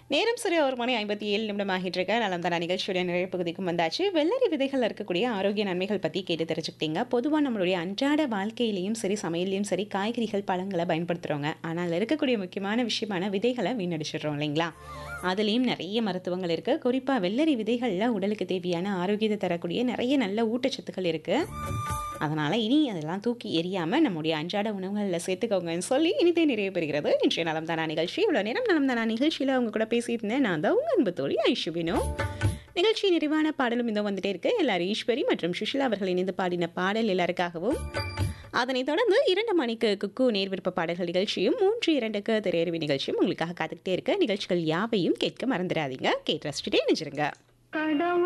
நேரம் சரி ஒரு மணி ஐம்பத்தி ஏழு நிமிடம் ஆகிட்டு இருக்க நலம் தான நிகழ்ச்சியுடைய நிறைய பகுதிக்கும் வந்தாச்சு வெள்ளரி விதைகள் இருக்கக்கூடிய ஆரோக்கிய நன்மைகள் பற்றி கேட்டு தெரிஞ்சுக்கிட்டீங்க பொதுவாக நம்மளுடைய அன்றாட வாழ்க்கையிலையும் சரி சமையல்லையும் சரி காய்கறிகள் பழங்களை பயன்படுத்துகிறோங்க ஆனால் அதில் இருக்கக்கூடிய முக்கியமான விஷயமான விதைகளை வீணடிச்சிடுறோம் இல்லைங்களா அதுலேயும் நிறைய மருத்துவங்கள் இருக்குது குறிப்பாக வெள்ளரி விதைகளில் உடலுக்கு தேவையான ஆரோக்கியத்தை தரக்கூடிய நிறைய நல்ல ஊட்டச்சத்துக்கள் இருக்குது அதனால் இனி அதெல்லாம் தூக்கி எறியாமல் நம்முடைய அன்றாட உணவுகளில் சேர்த்துக்கோங்கன்னு சொல்லி இனிதே நிறைய பெறுகிறது இன்றைய நலம் தானா நிகழ்ச்சி இவ்வளோ நேரம் நலம் தானா நிகழ்ச்சியில் அவங்க கூட பேசிட்டு இருந்தேன் நான் தான் உங்கள் அன்பு தோழி ஐஷுபினோ நிகழ்ச்சி நிறைவான பாடலும் இதோ வந்துட்டே இருக்கு எல்லாரும் ஈஸ்வரி மற்றும் சுஷிலா அவர்கள் இணைந்து பாடின பாடல் எல்லாருக்காகவும் அதனைத் தொடர்ந்து இரண்டு மணிக்கு குக்கு நேர் விருப்ப பாடல்கள் நிகழ்ச்சியும் மூன்று இரண்டுக்கு திரையறிவு நிகழ்ச்சியும் உங்களுக்காக காத்துக்கிட்டே இருக்க நிகழ்ச்சிகள் யாவையும் கேட்க மறந்துடாதீங்க கேட்டு ரசிச்சுட்டே நினைச்சிருங்க கடவுள்